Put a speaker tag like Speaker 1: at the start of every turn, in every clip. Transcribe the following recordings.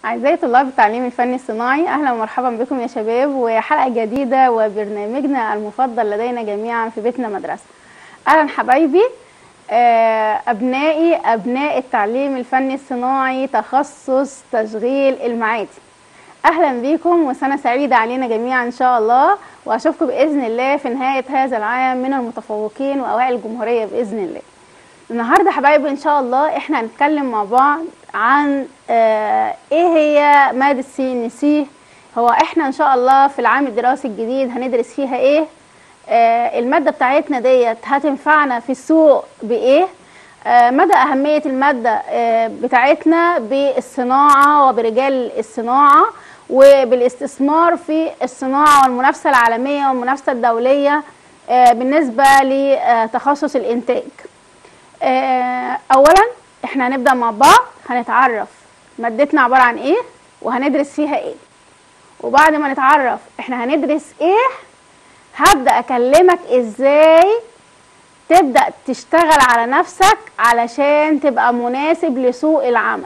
Speaker 1: أعزائي طلاب التعليم الفني الصناعي أهلا ومرحبا بكم يا شباب وحلقة جديدة وبرنامجنا المفضل لدينا جميعا في بيتنا مدرسة أهلا حبايبي آه، أبنائي أبناء التعليم الفني الصناعي تخصص تشغيل المعادي أهلا بكم وسنة سعيدة علينا جميعا إن شاء الله وأشوفكم بإذن الله في نهاية هذا العام من المتفوقين وأوائل الجمهورية بإذن الله النهارده حبايبي ان شاء الله احنا هنتكلم مع بعض عن آه ايه هي ماده سي ان سي هو احنا ان شاء الله في العام الدراسي الجديد هندرس فيها ايه آه الماده بتاعتنا ديت هتنفعنا في السوق بايه آه مدى اهميه الماده آه بتاعتنا بالصناعه وبرجال الصناعه وبالاستثمار في الصناعه والمنافسه العالميه والمنافسه الدوليه آه بالنسبه لتخصص الانتاج آه، اولا احنا هنبدا مع بعض هنتعرف مادتنا عباره عن ايه وهندرس فيها ايه وبعد ما نتعرف احنا هندرس ايه هبدا اكلمك ازاي تبدا تشتغل على نفسك علشان تبقى مناسب لسوق العمل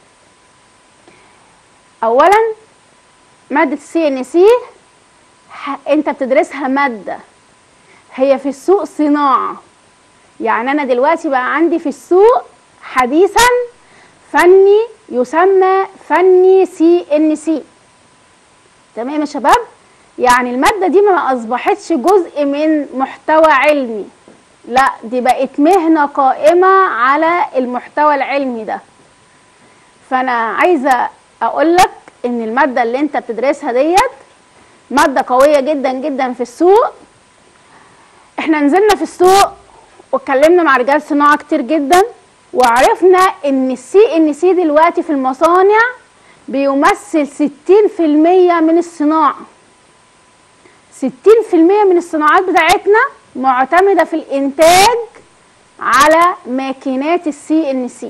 Speaker 1: اولا ماده سي ان سي انت بتدرسها ماده هي في السوق صناعه يعني انا دلوقتي بقى عندي في السوق حديثا فني يسمى فني سي ان سي تمام يا شباب يعني المادة دي ما أصبحتش جزء من محتوى علمي لا دي بقت مهنة قائمة على المحتوى العلمي ده فأنا عايزة أقولك إن المادة اللي أنت بتدرسها ديت مادة قوية جدا جدا في السوق احنا نزلنا في السوق واتكلمنا مع رجال صناعه كتير جدا وعرفنا ان السي ان سي دلوقتي في المصانع بيمثل 60% من الصناعه 60% من الصناعات بتاعتنا معتمده في الانتاج على ماكينات السي ان سي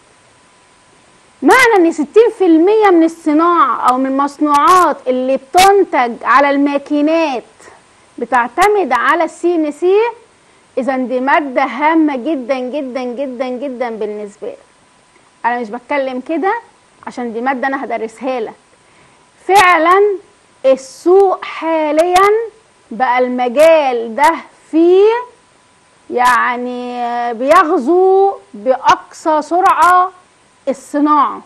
Speaker 1: معنى ان 60% من الصناعه او من المصنوعات اللي بتنتج على الماكينات بتعتمد على السي ان سي اذا دي ماده هامه جدا جدا جدا جدا بالنسبه لك انا مش بتكلم كده عشان دي ماده انا هدرسها لك فعلا السوق حاليا بقى المجال ده فيه يعني بيغزو باقصى سرعه الصناعه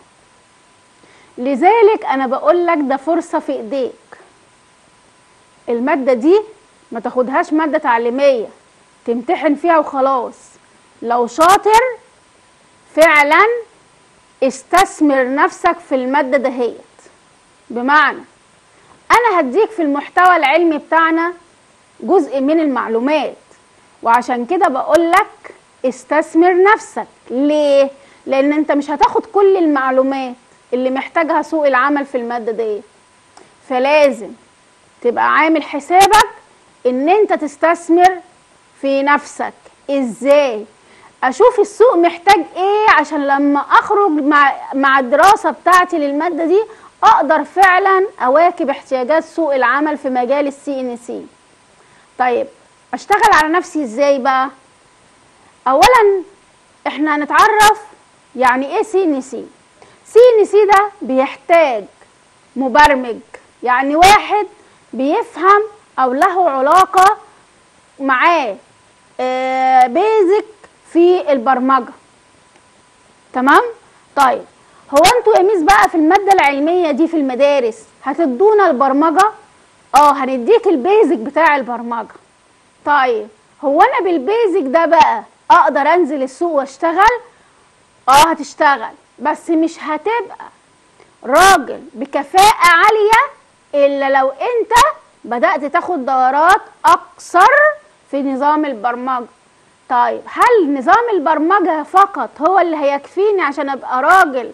Speaker 1: لذلك انا بقول لك ده فرصه في ايديك الماده دي ما تاخدهاش ماده تعليميه تمتحن فيها وخلاص لو شاطر فعلا استثمر نفسك في المادة دهيت بمعنى انا هديك في المحتوى العلمي بتاعنا جزء من المعلومات وعشان كده بقولك استثمر نفسك ليه لان انت مش هتاخد كل المعلومات اللي محتاجها سوق العمل في المادة دي فلازم تبقى عامل حسابك ان انت تستثمر في نفسك ازاي اشوف السوق محتاج ايه عشان لما اخرج مع مع الدراسه بتاعتي للماده دي اقدر فعلا اواكب احتياجات سوق العمل في مجال السي ان سي طيب اشتغل على نفسي ازاي بقى اولا احنا هنتعرف يعني ايه سي ان سي سي ان سي ده بيحتاج مبرمج يعني واحد بيفهم او له علاقه معاه آه بيزك في البرمجه تمام طيب هو انتوا يا ميس بقى في الماده العلميه دي في المدارس هتدونا البرمجه اه هنديك البيزك بتاع البرمجه طيب هو انا بالبيزك ده بقى اقدر انزل السوق واشتغل اه هتشتغل بس مش هتبقى راجل بكفاءه عاليه الا لو انت بدات تاخد دورات اكثر في نظام البرمجه طيب هل نظام البرمجه فقط هو اللي هيكفيني عشان ابقى راجل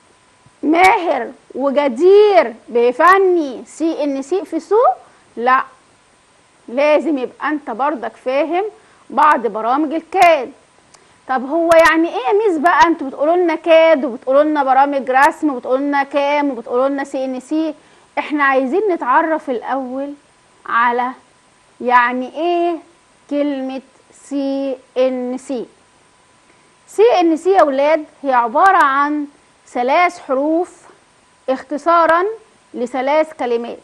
Speaker 1: ماهر وجدير بفني سي ان سي في سوق لا لازم يبقى انت برضك فاهم بعض برامج الكاد طب هو يعني ايه يا ميس بقى انتوا بتقولوا لنا كاد وبتقولوا لنا برامج رسم وبتقولوا لنا كام وبتقولوا لنا سي ان سي احنا عايزين نتعرف الاول على يعني ايه كلمة سي ان سي سي ان سي يا ولاد هي عبارة عن ثلاث حروف اختصارا لثلاث كلمات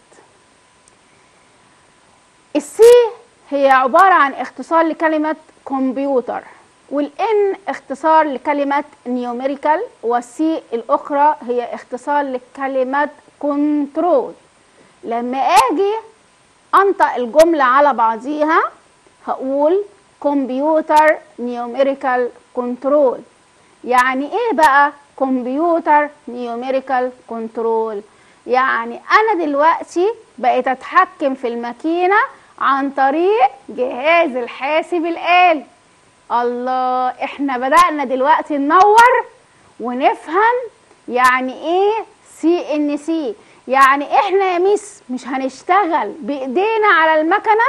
Speaker 1: السي هي عبارة عن اختصار لكلمة كمبيوتر والان اختصار لكلمة نيوميريكال والسي الأخرى هي اختصار لكلمة كنترول لما اجي انطق الجملة على بعضيها هقول كمبيوتر نيوميريكال كنترول يعني ايه بقى كمبيوتر نيوميريكال كنترول يعني انا دلوقتي بقيت اتحكم في الماكينه عن طريق جهاز الحاسب الآلي الله احنا بدأنا دلوقتي ننور ونفهم يعني ايه سي ان سي يعني احنا يا ميس مش هنشتغل بايدينا على المكنه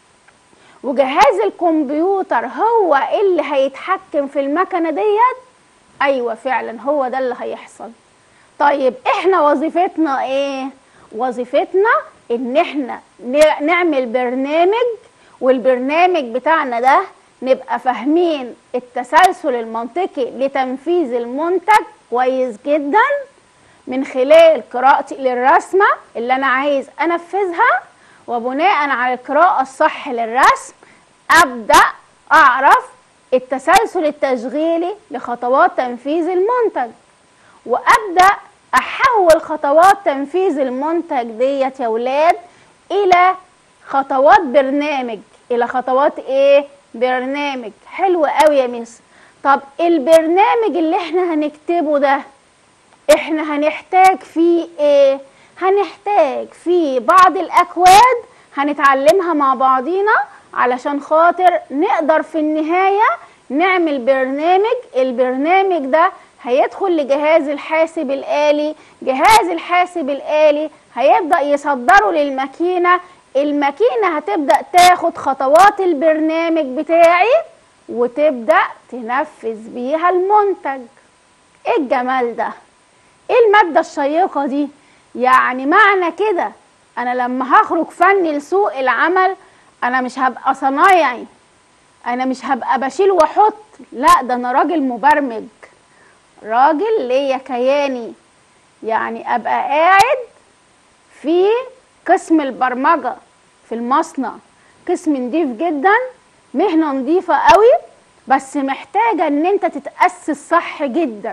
Speaker 1: وجهاز الكمبيوتر هو اللي هيتحكم في المكنه ديت ايوه فعلا هو ده اللي هيحصل طيب احنا وظيفتنا ايه وظيفتنا ان احنا نعمل برنامج والبرنامج بتاعنا ده نبقى فاهمين التسلسل المنطقي لتنفيذ المنتج كويس جدا من خلال قراءتي للرسمه اللي انا عايز انفذها وبناء على القراءه الصح للرسم ابدا اعرف التسلسل التشغيلي لخطوات تنفيذ المنتج وابدا احول خطوات تنفيذ المنتج ديت يا ولاد الى خطوات برنامج الى خطوات ايه برنامج حلو قوي يا مس طب البرنامج اللي احنا هنكتبه ده احنا هنحتاج فيه ايه هنحتاج فيه بعض الاكواد هنتعلمها مع بعضينا علشان خاطر نقدر في النهاية نعمل برنامج البرنامج ده هيدخل لجهاز الحاسب الآلي جهاز الحاسب الآلي هيبدأ يصدره للماكينة الماكينة هتبدأ تاخد خطوات البرنامج بتاعي وتبدأ تنفذ بيها المنتج ايه الجمال ده ايه المادة الشيقة دي يعني معنى كده انا لما هخرج فني لسوق العمل انا مش هبقى صنايعي انا مش هبقى بشيل واحط لا ده انا راجل مبرمج راجل ليا كياني يعني ابقى قاعد في قسم البرمجه في المصنع قسم نضيف جدا مهنه نضيفه قوي بس محتاجه ان انت تتاسس صح جدا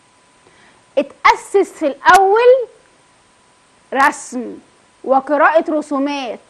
Speaker 1: اتاسس في الاول رسم وقراءه رسومات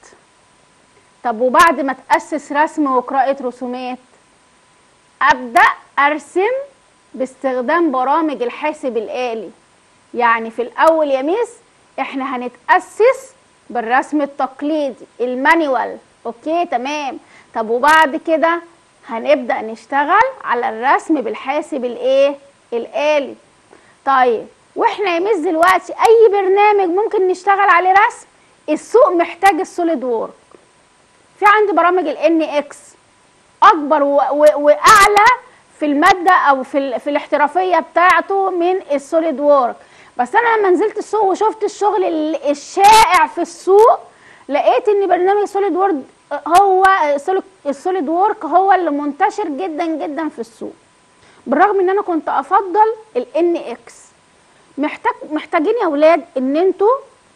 Speaker 1: طب وبعد ما تاسس رسم وقراءه رسومات ابدا ارسم باستخدام برامج الحاسب الآلي يعني في الأول يا ميس احنا هنتأسس بالرسم التقليدي المانيوال اوكي تمام طب وبعد كده هنبدأ نشتغل على الرسم بالحاسب الايه الآلي طيب واحنا يا ميس دلوقتي اي برنامج ممكن نشتغل عليه رسم السوق محتاج السوليد وورك في عندي برامج الان اكس اكبر واعلى في الماده او في في الاحترافيه بتاعته من السوليد وورك بس انا لما نزلت السوق وشفت الشغل الشائع في السوق لقيت ان برنامج سوليد وورد هو السوليد وورك هو اللي منتشر جدا جدا في السوق بالرغم ان انا كنت افضل الان اكس محتاج محتاجين يا اولاد ان انتوا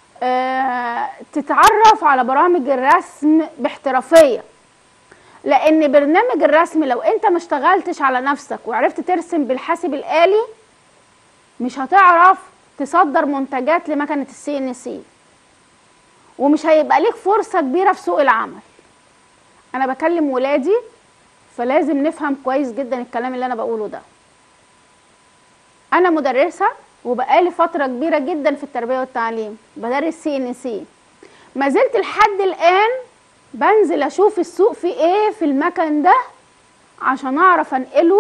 Speaker 1: آه تتعرف على برامج الرسم باحترافيه لان برنامج الرسم لو انت ما اشتغلتش على نفسك وعرفت ترسم بالحاسب الالي مش هتعرف تصدر منتجات لمكنه السي ان سي ومش هيبقى ليك فرصه كبيره في سوق العمل انا بكلم ولادي فلازم نفهم كويس جدا الكلام اللي انا بقوله ده انا مدرسه وبقالي فتره كبيره جدا في التربيه والتعليم بدرس سي ان سي ما زلت لحد الان بنزل اشوف السوق في ايه في المكان ده عشان اعرف انقله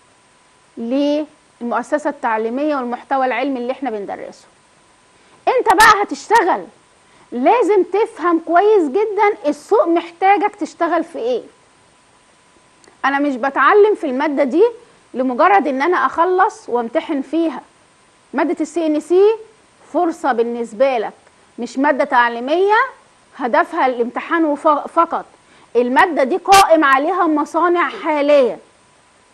Speaker 1: للمؤسسه التعليميه والمحتوى العلمي اللي احنا بندرسه انت بقى هتشتغل لازم تفهم كويس جدا السوق محتاجك تشتغل في ايه انا مش بتعلم في الماده دي لمجرد ان انا اخلص وامتحن فيها ماده السي ان سي فرصه بالنسبه لك مش ماده تعليميه هدفها الامتحان فقط المادة دي قائم عليها مصانع حاليا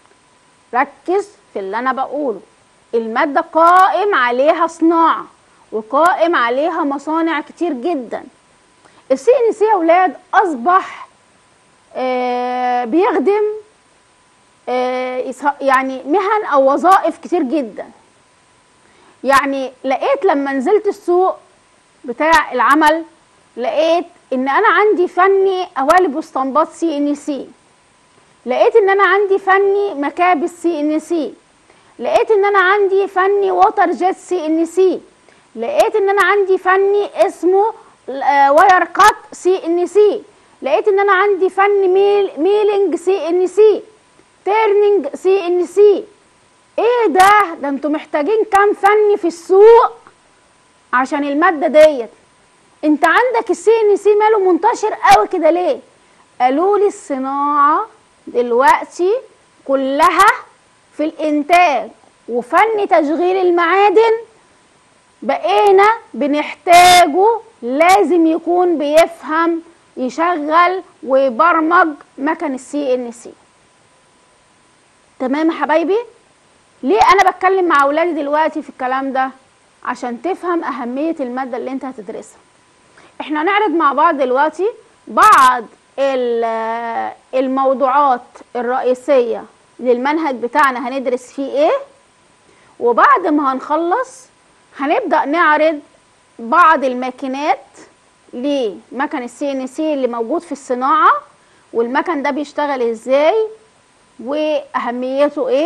Speaker 1: ركز في اللي أنا بقوله المادة قائم عليها صناعة وقائم عليها مصانع كتير جدا السي ان سي يا اولاد اصبح آه بيخدم آه يعني مهن او وظائف كتير جدا يعني لقيت لما نزلت السوق بتاع العمل لقيت ان انا عندي فني قوالب واستنباط سي ان سي لقيت ان انا عندي فني مكابس سي ان سي لقيت ان انا عندي فني ووتر جيت سي ان سي لقيت ان انا عندي فني اسمه واير كات سي ان سي لقيت ان انا عندي فن ميل ميلينج سي ان سي تيرنينج سي ان سي ايه ده ده انتوا محتاجين كام فني في السوق عشان الماده ديت انت عندك السي ان سي ماله منتشر قوي كده ليه قالوا لي الصناعه دلوقتي كلها في الانتاج وفن تشغيل المعادن بقينا بنحتاجه لازم يكون بيفهم يشغل ويبرمج مكن السي ان سي تمام يا حبايبي ليه انا بتكلم مع اولادي دلوقتي في الكلام ده عشان تفهم اهميه الماده اللي انت هتدرسها احنا هنعرض مع بعض دلوقتي بعض الموضوعات الرئيسيه للمنهج بتاعنا هندرس فيه ايه وبعد ما هنخلص هنبدا نعرض بعض الماكينات لمكن السي ان سي اللي موجود في الصناعه والمكن ده بيشتغل ازاي واهميته ايه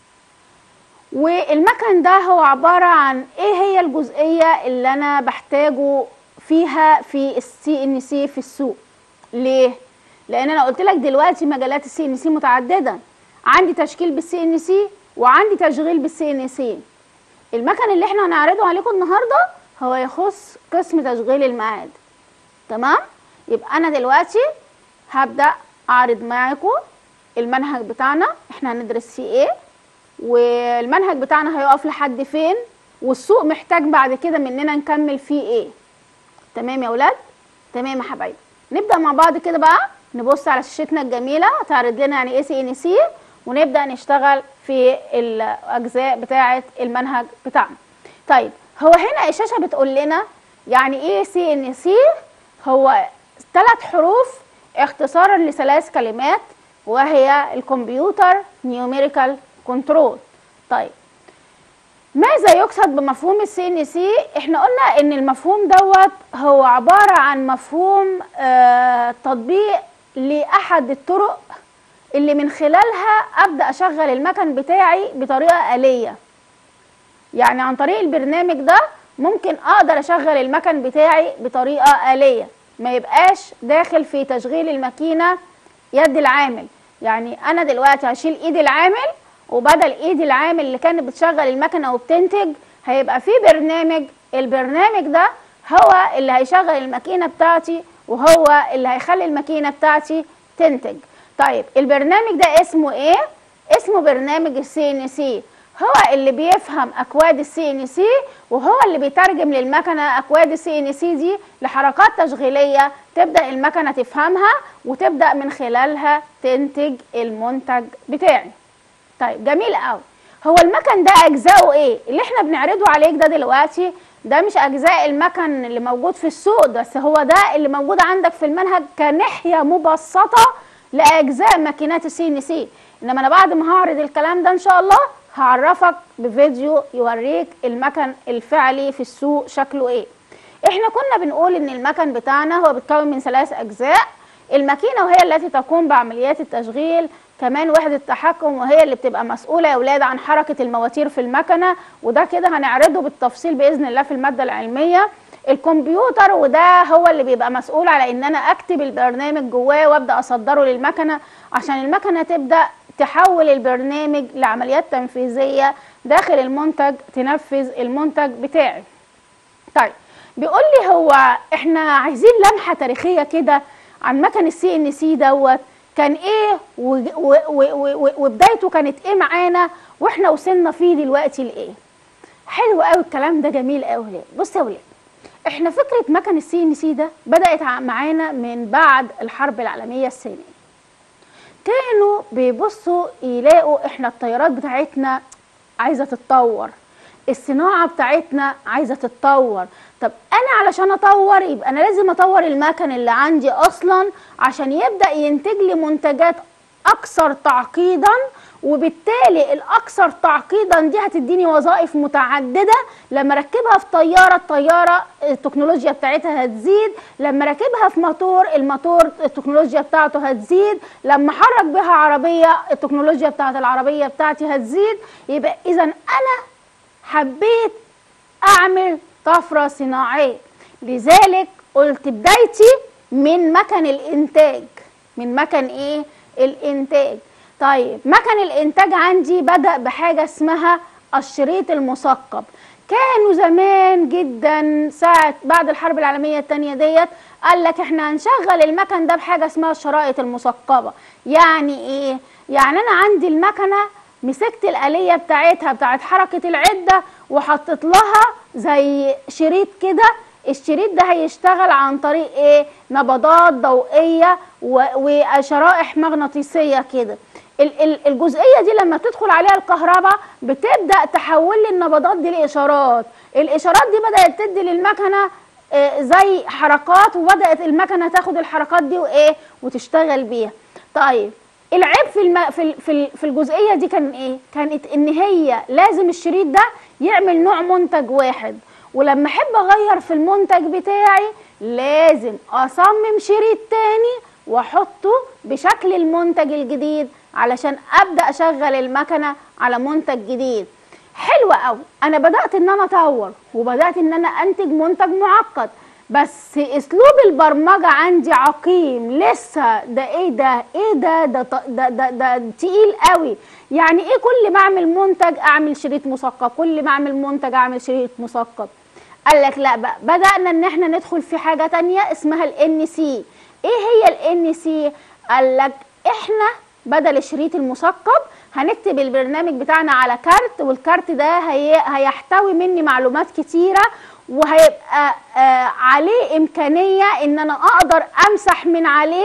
Speaker 1: والمكن ده هو عباره عن ايه هي الجزئيه اللي انا بحتاجه فيها في السي ان سي في السوق ليه لان انا قلت لك دلوقتي مجالات السي ان سي متعدده عندي تشكيل بالسي ان سي وعندي تشغيل بالسي ان سي المكن اللي احنا هنعرضه عليكم النهارده هو يخص قسم تشغيل المعاد تمام يبقى انا دلوقتي هبدا اعرض معاكم المنهج بتاعنا احنا هندرس فيه ايه والمنهج بتاعنا هيقف لحد فين والسوق محتاج بعد كده مننا نكمل فيه ايه تمام يا اولاد تمام يا حبايبي نبدا مع بعض كده بقى نبص على شاشتنا الجميله تعرض لنا يعني ايه سي ان سي ونبدا نشتغل في الاجزاء بتاعه المنهج بتاعنا طيب هو هنا الشاشه بتقول لنا يعني ايه سي ان سي هو ثلاث حروف اختصارا لثلاث كلمات وهي الكمبيوتر نيوميريكال كنترول طيب ماذا يقصد بمفهوم السي ان سي احنا قلنا ان المفهوم دوت هو عباره عن مفهوم آه تطبيق لاحد الطرق اللي من خلالها ابدا اشغل المكن بتاعي بطريقه اليه يعني عن طريق البرنامج ده ممكن اقدر اشغل المكن بتاعي بطريقه اليه ما يبقاش داخل في تشغيل الماكينه يد العامل يعني انا دلوقتي هشيل ايد العامل وبدل ايد العامل اللي كانت بتشغل المكنه وبتنتج هيبقى في برنامج البرنامج ده هو اللي هيشغل الماكينه بتاعتي وهو اللي هيخلي الماكينه بتاعتي تنتج طيب البرنامج ده اسمه ايه اسمه برنامج السي ان سي هو اللي بيفهم اكواد السي ان سي وهو اللي بيترجم للمكنه اكواد السي ان سي دي لحركات تشغيليه تبدا المكنه تفهمها وتبدا من خلالها تنتج المنتج بتاعي طيب جميل قوي هو المكن ده اجزاؤه ايه اللي احنا بنعرضه عليك ده دلوقتي ده مش اجزاء المكن اللي موجود في السوق بس هو ده اللي موجود عندك في المنهج كناحيه مبسطه لاجزاء ماكينات السي ان سي انما انا بعد ما هعرض الكلام ده ان شاء الله هعرفك بفيديو يوريك المكن الفعلي في السوق شكله ايه احنا كنا بنقول ان المكن بتاعنا هو بيتكون من ثلاث اجزاء الماكينه وهي التي تقوم بعمليات التشغيل كمان وحدة تحكم وهي اللي بتبقى مسؤولة يا ولاد عن حركة المواتير في المكنة وده كده هنعرضه بالتفصيل بإذن الله في المادة العلمية الكمبيوتر وده هو اللي بيبقى مسؤول على ان انا اكتب البرنامج جواه وابدا اصدره للمكنه عشان المكنه تبدا تحول البرنامج لعمليات تنفيذيه داخل المنتج تنفذ المنتج بتاعي طيب بيقول لي هو احنا عايزين لمحه تاريخيه كده عن مكن السي ان سي دوت كان ايه وبدايته كانت ايه معانا واحنا وصلنا فيه دلوقتي لايه حلو قوي الكلام ده جميل قوي بص يا ولاد احنا فكره مكن السي ان سي ده بدات معانا من بعد الحرب العالميه الثانيه كانوا بيبصوا يلاقوا احنا الطيارات بتاعتنا عايزه تتطور الصناعه بتاعتنا عايزه تتطور طب انا علشان اطور يبقى انا لازم اطور المكن اللي عندي اصلا عشان يبدا ينتج لي منتجات اكثر تعقيدا وبالتالي الاكثر تعقيدا دي هتديني وظائف متعدده لما اركبها في طياره الطياره التكنولوجيا بتاعتها هتزيد لما اركبها في موتور الموتور التكنولوجيا بتاعته هتزيد لما احرك بها عربيه التكنولوجيا بتاعت العربيه بتاعتي هتزيد يبقى اذا انا حبيت اعمل طفره صناعيه لذلك قلت بدايتي من مكن الانتاج من مكن ايه الانتاج طيب مكن الانتاج عندي بدا بحاجه اسمها الشريط المثقب كانوا زمان جدا ساعه بعد الحرب العالميه الثانيه ديت قال لك احنا هنشغل المكن ده بحاجه اسمها الشرائط المثقبه يعني ايه يعني انا عندي المكنه مسكت الآلية بتاعتها بتاعت حركة العدة وحطيت لها زي شريط كده الشريط ده هيشتغل عن طريق ايه نبضات ضوئية وشرائح مغناطيسية كده الجزئية دي لما تدخل عليها الكهرباء بتبدأ تحول لي النبضات دي لإشارات الإشارات دي بدأت تدي للمكنة زي حركات وبدأت المكنة تاخد الحركات دي وإيه وتشتغل بيها طيب العيب في الم... في في في الجزئيه دي كان ايه كانت ان هي لازم الشريط ده يعمل نوع منتج واحد ولما احب اغير في المنتج بتاعي لازم اصمم شريط تاني واحطه بشكل المنتج الجديد علشان ابدا اشغل المكنه على منتج جديد حلوه قوي انا بدات ان انا اطور وبدات ان انا انتج منتج معقد بس اسلوب البرمجه عندي عقيم لسه ده ايه ده ايه ده ده ده ده, ده تقيل قوي يعني ايه كل ما اعمل منتج اعمل شريط مثقب كل ما اعمل منتج اعمل شريط مثقب قال لك لا بقى بدانا ان احنا ندخل في حاجه تانية اسمها الان سي ايه هي الان سي قال لك احنا بدل الشريط المثقب هنكتب البرنامج بتاعنا على كارت والكارت ده هي هيحتوي مني معلومات كتيره وهيبقى آه عليه امكانيه ان انا اقدر امسح من عليه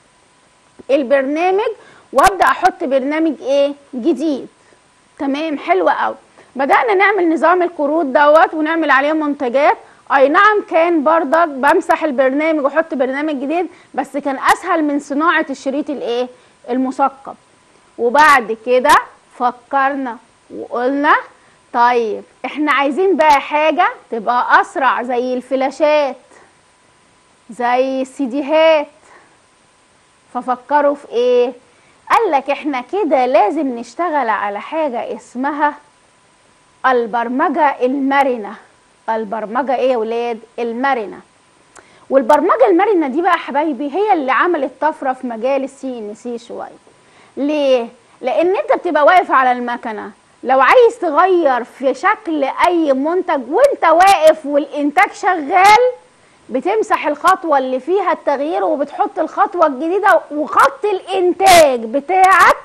Speaker 1: البرنامج وابدا احط برنامج ايه جديد تمام حلو قوي بدانا نعمل نظام الكروت دوت ونعمل عليه منتجات اي نعم كان برضك بمسح البرنامج واحط برنامج جديد بس كان اسهل من صناعه الشريط الايه المثقب وبعد كده فكرنا وقلنا طيب احنا عايزين بقى حاجة تبقى اسرع زي الفلاشات زي السيديهات ففكروا في ايه قال لك احنا كده لازم نشتغل على حاجة اسمها البرمجة المرنة البرمجة ايه يا ولاد المرنة والبرمجة المرنة دي بقى حبايبي هي اللي عملت طفرة في مجال السي ان سي شوية ليه لان انت بتبقى واقف على المكنه لو عايز تغير في شكل اي منتج وانت واقف والانتاج شغال بتمسح الخطوة اللي فيها التغيير وبتحط الخطوة الجديدة وخط الانتاج بتاعك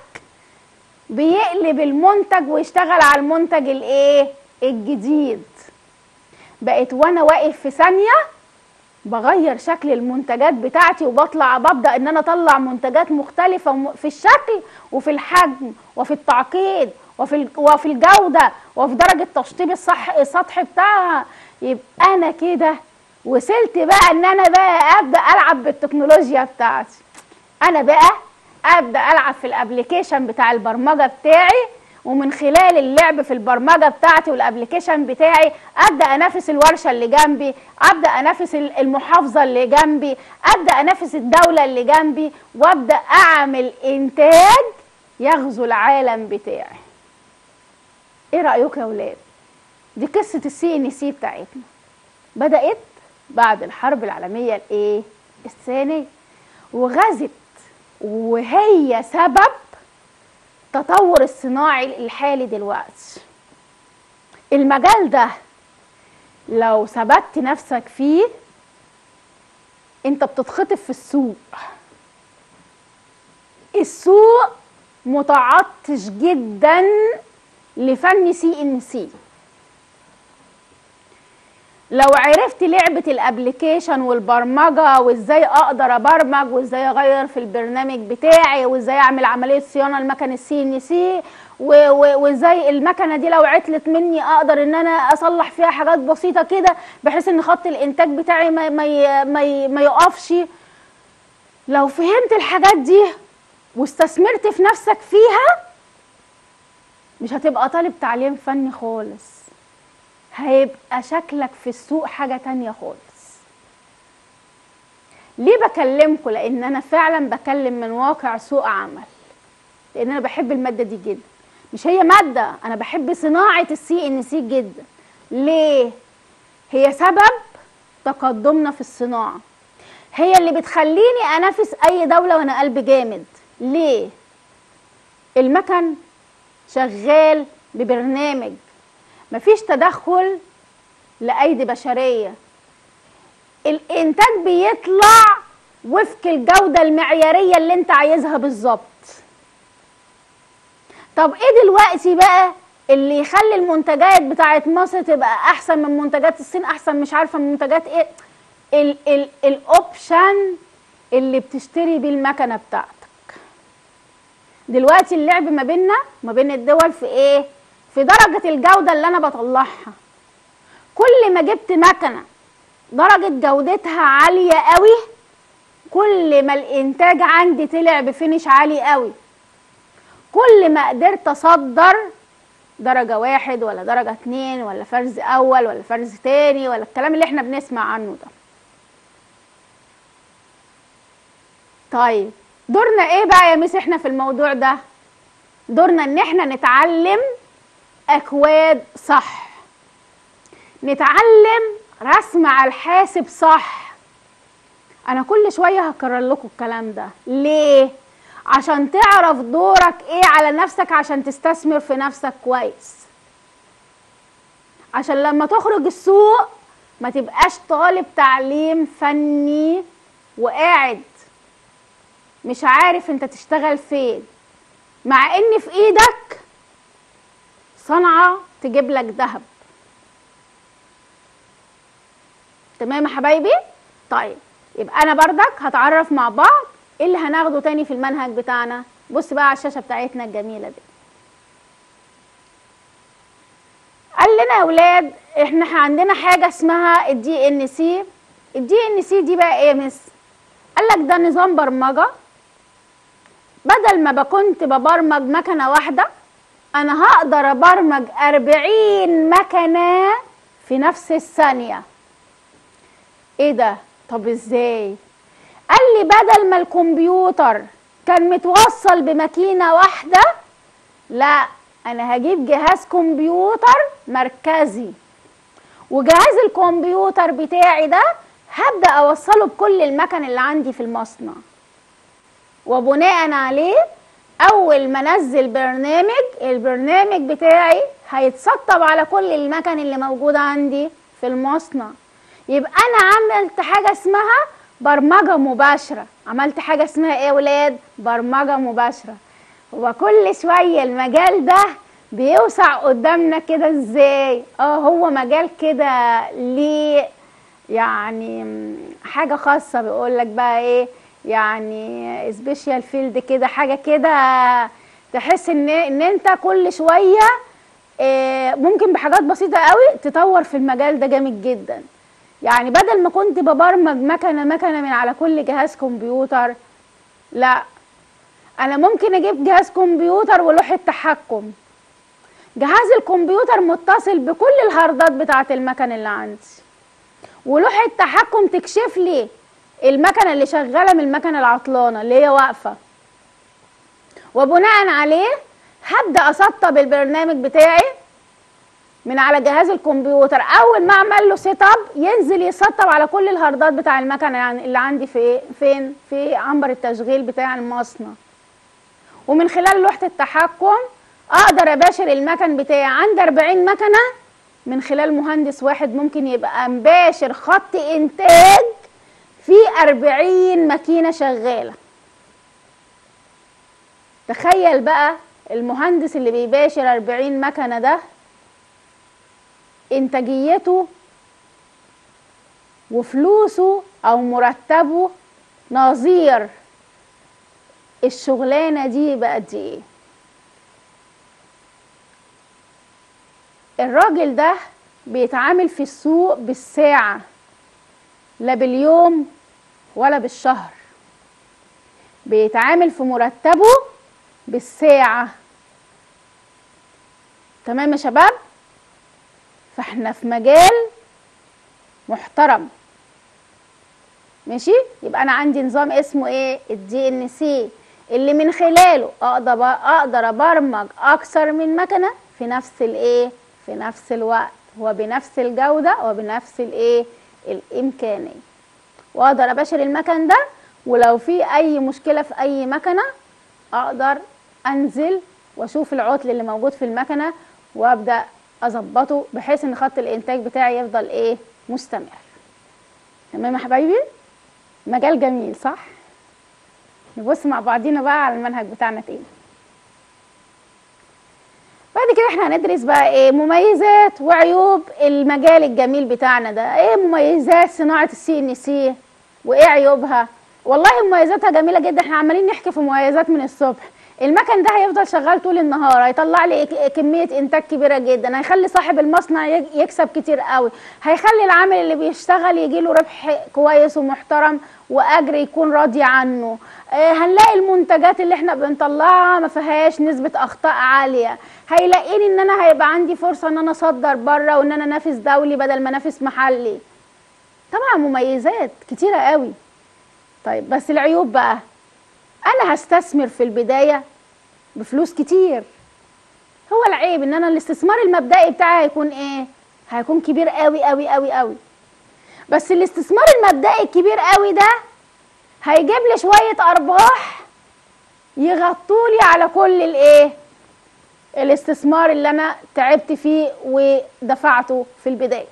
Speaker 1: بيقلب المنتج ويشتغل على المنتج الايه الجديد بقت وانا واقف في ثانية بغير شكل المنتجات بتاعتي وبطلع ببدا ان انا اطلع منتجات مختلفه في الشكل وفي الحجم وفي التعقيد وفي وفي الجوده وفي درجه تشطيب الصح السطح بتاعها يبقى انا كده وصلت بقى ان انا بقى ابدا العب بالتكنولوجيا بتاعتي انا بقى ابدا العب في الابلكيشن بتاع البرمجه بتاعي ومن خلال اللعب في البرمجه بتاعتي والابلكيشن بتاعي ابدا انافس الورشه اللي جنبي ابدا انافس المحافظه اللي جنبي ابدا انافس الدوله اللي جنبي وابدا اعمل انتاج يغزو العالم بتاعي ايه رايكم يا ولاد دي قصه السي ان سي بتاعتنا بدات بعد الحرب العالميه الايه الثانيه وغزت وهي سبب التطور الصناعي الحالي دلوقتي المجال ده لو ثبت نفسك فيه انت بتتخطف في السوق السوق متعطش جدا لفن سي ان سي لو عرفت لعبة الابليكيشن والبرمجة وازاي اقدر ابرمج وازاي اغير في البرنامج بتاعي وازاي اعمل عملية صيانة لمكن السي ان سي و- و- وزي المكنه دي لو عطلت مني اقدر ان انا اصلح فيها حاجات بسيطه كده بحيث ان خط الانتاج بتاعي ما ما ي- ما, ي- ما يقفش لو فهمت الحاجات دي واستثمرت في نفسك فيها مش هتبقى طالب تعليم فني خالص هيبقى شكلك في السوق حاجة تانية خالص ليه بكلمكم لان انا فعلا بكلم من واقع سوق عمل لان انا بحب المادة دي جدا مش هي مادة انا بحب صناعة السي ان سي جدا ليه هي سبب تقدمنا في الصناعة هي اللي بتخليني انافس اي دولة وانا قلبي جامد ليه المكن شغال ببرنامج مفيش تدخل لايدي بشريه الانتاج بيطلع وفق الجوده المعياريه اللي انت عايزها بالظبط طب ايه دلوقتي بقى اللي يخلي المنتجات بتاعت مصر تبقى احسن من منتجات الصين احسن مش عارفه من منتجات ايه ال ال الاوبشن اللي بتشتري بيه المكنه بتاعتك دلوقتي اللعب ما بيننا ما بين الدول في ايه في درجة الجودة اللي انا بطلعها كل ما جبت مكنة درجة جودتها عالية قوي كل ما الانتاج عندي طلع بفينش عالي قوي كل ما قدرت اصدر درجة واحد ولا درجة اتنين ولا فرز اول ولا فرز تاني ولا الكلام اللي احنا بنسمع عنه ده طيب دورنا ايه بقى يا ميس احنا في الموضوع ده دورنا ان احنا نتعلم اكواد صح نتعلم رسم على الحاسب صح انا كل شويه هكرر لكم الكلام ده ليه عشان تعرف دورك ايه على نفسك عشان تستثمر في نفسك كويس عشان لما تخرج السوق ما تبقاش طالب تعليم فني وقاعد مش عارف انت تشتغل فين مع ان في ايدك صنعة تجيب لك ذهب تمام يا حبايبي طيب يبقى انا بردك هتعرف مع بعض ايه اللي هناخده تاني في المنهج بتاعنا بص بقى على الشاشة بتاعتنا الجميلة دي قال لنا يا ولاد احنا عندنا حاجة اسمها الدي ان سي الدي ان سي دي بقى ايه يا مس قال لك ده نظام برمجة بدل ما بكنت ببرمج مكنة واحدة انا هقدر ابرمج اربعين مكنة في نفس الثانية ايه ده طب ازاي قال لي بدل ما الكمبيوتر كان متوصل بماكينة واحدة لا انا هجيب جهاز كمبيوتر مركزي وجهاز الكمبيوتر بتاعي ده هبدأ اوصله بكل المكن اللي عندي في المصنع وبناء عليه اول ما انزل برنامج البرنامج بتاعي هيتسطب على كل المكن اللي موجود عندي في المصنع يبقى انا عملت حاجه اسمها برمجه مباشره عملت حاجه اسمها ايه يا ولاد برمجه مباشره وكل شويه المجال ده بيوسع قدامنا كده ازاي اه هو مجال كده ليه يعني حاجه خاصه بيقول لك بقى ايه يعني سبيشال فيلد كده حاجه كده تحس ان ان انت كل شويه آه، ممكن بحاجات بسيطه قوي تطور في المجال ده جامد جدا يعني بدل ما كنت ببرمج مكنه مكنه من على كل جهاز كمبيوتر لا انا ممكن اجيب جهاز كمبيوتر ولوحه تحكم جهاز الكمبيوتر متصل بكل الهاردات بتاعه المكن اللي عندي ولوحه تحكم تكشف لي المكنه اللي شغاله من المكنه العطلانه اللي هي واقفه وبناء عليه هبدا اسطب البرنامج بتاعي من على جهاز الكمبيوتر اول ما اعمل له سيت اب ينزل يسطب على كل الهاردات بتاع المكنه يعني اللي عندي في فين في عنبر التشغيل بتاع المصنع ومن خلال لوحه التحكم اقدر اباشر المكن بتاعي عندي 40 مكنه من خلال مهندس واحد ممكن يبقى مباشر خط انتاج في 40 ماكينه شغاله تخيل بقى المهندس اللي بيباشر 40 مكنه ده انتاجيته وفلوسه او مرتبه نظير الشغلانه دي بقد ايه الراجل ده بيتعامل في السوق بالساعة لا باليوم ولا بالشهر بيتعامل في مرتبه بالساعة تمام يا شباب فاحنا في مجال محترم ماشي يبقى انا عندي نظام اسمه ايه الدي ان سي اللي من خلاله اقدر اقدر ابرمج اكثر من مكنه في نفس الايه في نفس الوقت وبنفس الجوده وبنفس الايه الامكانيه واقدر اباشر المكن ده ولو في اي مشكله في اي مكنه اقدر انزل واشوف العطل اللي موجود في المكنه وابدا اظبطه بحيث ان خط الانتاج بتاعي يفضل ايه مستمر تمام يا حبايبي مجال جميل صح نبص مع بعضينا بقى على المنهج بتاعنا تاني بعد كده احنا هندرس بقى ايه مميزات وعيوب المجال الجميل بتاعنا ده ايه مميزات صناعه السي ان سي وايه عيوبها والله مميزاتها جميله جدا احنا عمالين نحكي في مميزات من الصبح المكن ده هيفضل شغال طول النهار هيطلع لي كميه انتاج كبيره جدا هيخلي صاحب المصنع يكسب كتير قوي هيخلي العامل اللي بيشتغل يجي له ربح كويس ومحترم واجر يكون راضي عنه آه هنلاقي المنتجات اللي احنا بنطلعها ما فيهاش نسبه اخطاء عاليه هيلاقيني ان انا هيبقى عندي فرصه ان انا اصدر بره وان انا انافس دولي بدل ما انافس محلي طبعا مميزات كتيره قوي طيب بس العيوب بقى انا هستثمر في البدايه بفلوس كتير هو العيب ان انا الاستثمار المبدئي بتاعي هيكون ايه هيكون كبير قوي قوي قوي قوي بس الاستثمار المبدئي الكبير قوي ده هيجيب لي شويه ارباح يغطوا لي على كل الايه الاستثمار اللي انا تعبت فيه ودفعته في البدايه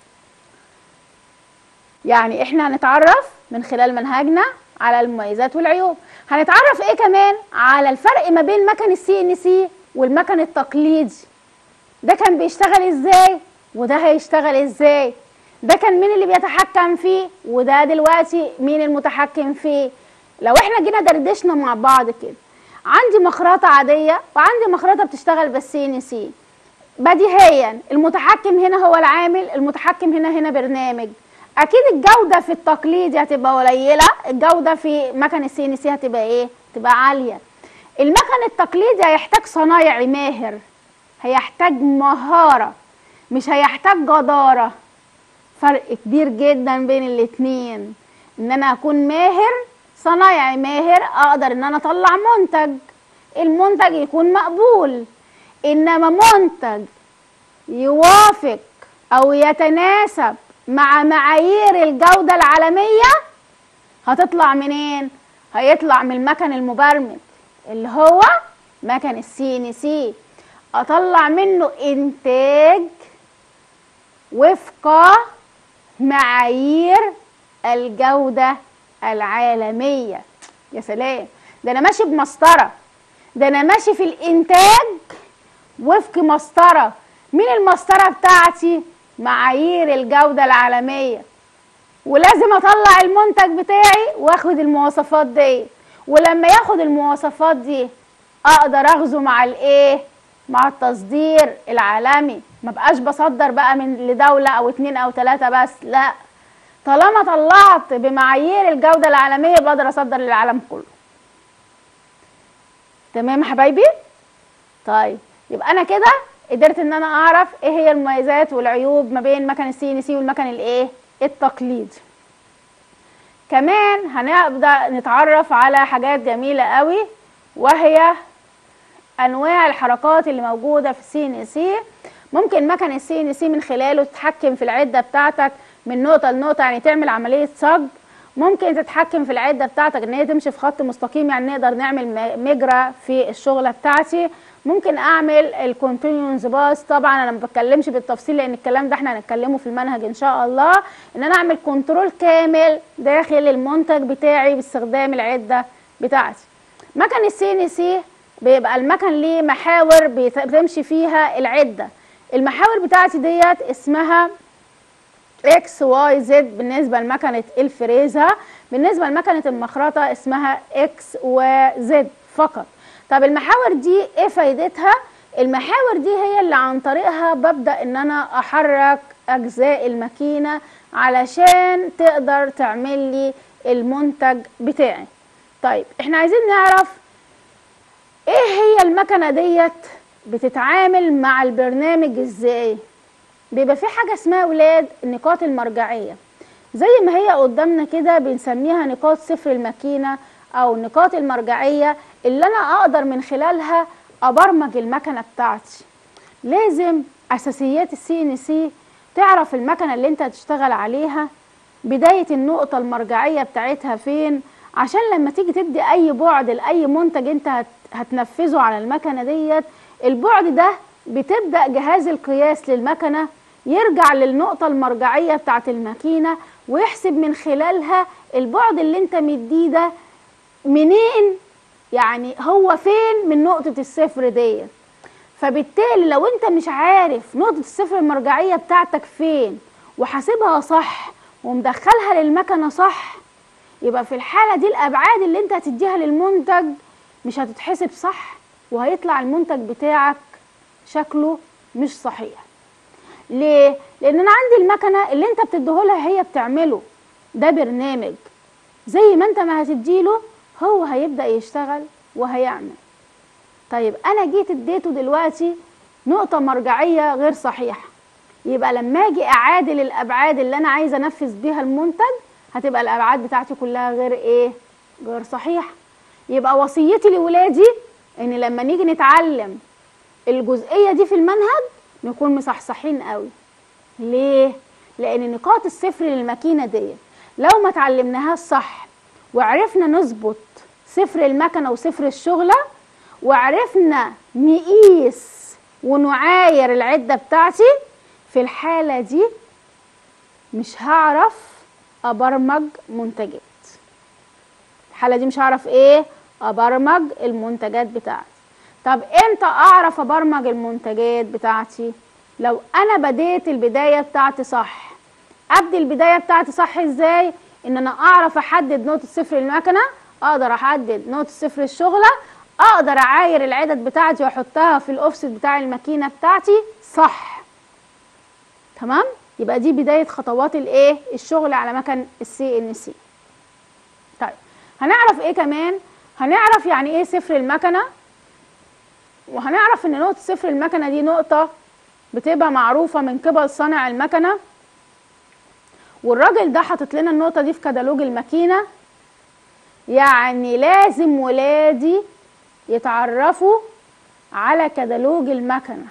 Speaker 1: يعني احنا هنتعرف من خلال منهجنا على المميزات والعيوب هنتعرف ايه كمان على الفرق ما بين مكن السي ان سي والمكن التقليدي ده كان بيشتغل ازاي وده هيشتغل ازاي ده كان مين اللي بيتحكم فيه وده دلوقتي مين المتحكم فيه لو احنا جينا دردشنا مع بعض كده عندي مخرطة عادية وعندي مخرطة بتشتغل بالسي ان سي بديهيا المتحكم هنا هو العامل المتحكم هنا هنا برنامج اكيد الجوده في التقليدي هتبقى قليله الجوده في مكن السي ان سي هتبقى ايه تبقى عاليه المكن التقليدي هيحتاج صنايعي ماهر هيحتاج مهاره مش هيحتاج جداره فرق كبير جدا بين الاتنين ان انا اكون ماهر صنايعي ماهر اقدر ان انا اطلع منتج المنتج يكون مقبول انما منتج يوافق او يتناسب مع معايير الجودة العالمية هتطلع منين؟ هيطلع من المكن المبرمج اللي هو مكن السي ان سي اطلع منه انتاج وفق معايير الجودة العالمية يا سلام ده انا ماشي بمسطرة ده انا ماشي في الانتاج وفق مسطرة مين المسطرة بتاعتي معايير الجودة العالمية ولازم اطلع المنتج بتاعي واخد المواصفات دي ولما ياخد المواصفات دي اقدر اخذه مع الايه مع التصدير العالمي ما بقاش بصدر بقى من لدولة او اتنين او تلاتة بس لا طالما طلعت بمعايير الجودة العالمية بقدر اصدر للعالم كله تمام يا حبايبي طيب يبقى انا كده قدرت ان انا اعرف ايه هي المميزات والعيوب ما بين مكن السي ان سي والمكن الايه التقليدي كمان هنبدا نتعرف على حاجات جميله قوي وهي انواع الحركات اللي موجوده في السي ان سي ممكن مكن السي ان سي من خلاله تتحكم في العده بتاعتك من نقطه لنقطه يعني تعمل عمليه صج ممكن تتحكم في العده بتاعتك ان هي تمشي في خط مستقيم يعني نقدر نعمل مجرى في الشغله بتاعتي ممكن اعمل الكونتينيوس باس طبعا انا ما بتكلمش بالتفصيل لان الكلام ده احنا هنتكلمه في المنهج ان شاء الله ان انا اعمل كنترول كامل داخل المنتج بتاعي باستخدام العده بتاعتي مكن السي ان سي بيبقى المكن ليه محاور بتمشي فيها العده المحاور بتاعتي ديت اسمها اكس واي زد بالنسبه لمكنه الفريزه بالنسبه لمكنه المخرطه اسمها اكس وزد فقط طب المحاور دي ايه فايدتها المحاور دي هي اللي عن طريقها ببدأ ان انا احرك اجزاء الماكينة علشان تقدر تعمل لي المنتج بتاعي طيب احنا عايزين نعرف ايه هي المكنة ديت بتتعامل مع البرنامج ازاي بيبقى في حاجة اسمها ولاد النقاط المرجعية زي ما هي قدامنا كده بنسميها نقاط صفر الماكينة او النقاط المرجعية اللي انا اقدر من خلالها ابرمج المكنة بتاعتي لازم اساسيات السي ان سي تعرف المكنة اللي انت هتشتغل عليها بداية النقطة المرجعية بتاعتها فين عشان لما تيجي تدي اي بعد لاي منتج انت هت هتنفذه على المكنة ديت البعد ده بتبدأ جهاز القياس للمكنة يرجع للنقطة المرجعية بتاعت الماكينة ويحسب من خلالها البعد اللي انت مديه ده منين يعني هو فين من نقطة الصفر ديت فبالتالي لو انت مش عارف نقطة الصفر المرجعية بتاعتك فين وحاسبها صح ومدخلها للمكنة صح يبقى في الحالة دي الأبعاد اللي انت هتديها للمنتج مش هتتحسب صح وهيطلع المنتج بتاعك شكله مش صحيح ليه؟ لأن أنا عندي المكنة اللي انت بتديهولها هي بتعمله ده برنامج زي ما انت ما هتديله هو هيبدأ يشتغل وهيعمل طيب انا جيت اديته دلوقتي نقطة مرجعية غير صحيحة يبقى لما اجي اعادل الابعاد اللي انا عايزة انفذ بيها المنتج هتبقى الابعاد بتاعتي كلها غير ايه غير صحيحة يبقى وصيتي لولادي ان لما نيجي نتعلم الجزئية دي في المنهج نكون مصحصحين قوي ليه لان نقاط الصفر للماكينة دي لو ما تعلمناهاش صح وعرفنا نظبط صفر المكنة وصفر الشغلة وعرفنا نقيس ونعاير العدة بتاعتي في الحالة دي مش هعرف أبرمج منتجات الحالة دي مش هعرف ايه أبرمج المنتجات بتاعتي طب امتى أعرف أبرمج المنتجات بتاعتي لو أنا بديت البداية بتاعتي صح أبدي البداية بتاعتي صح ازاي ان انا اعرف احدد نقطة صفر المكنة اقدر احدد نقطة صفر الشغلة اقدر اعاير العدد بتاعتي واحطها في الاوفست بتاع الماكينة بتاعتي صح تمام يبقى دي بداية خطوات الايه الشغل على مكن السي ان سي طيب هنعرف ايه كمان هنعرف يعني ايه صفر المكنة وهنعرف ان نقطة صفر المكنة دي نقطة بتبقى معروفة من قبل صانع المكنة والراجل ده حاطط لنا النقطة دي في كتالوج الماكينة يعني لازم ولادي يتعرفوا على كتالوج المكنة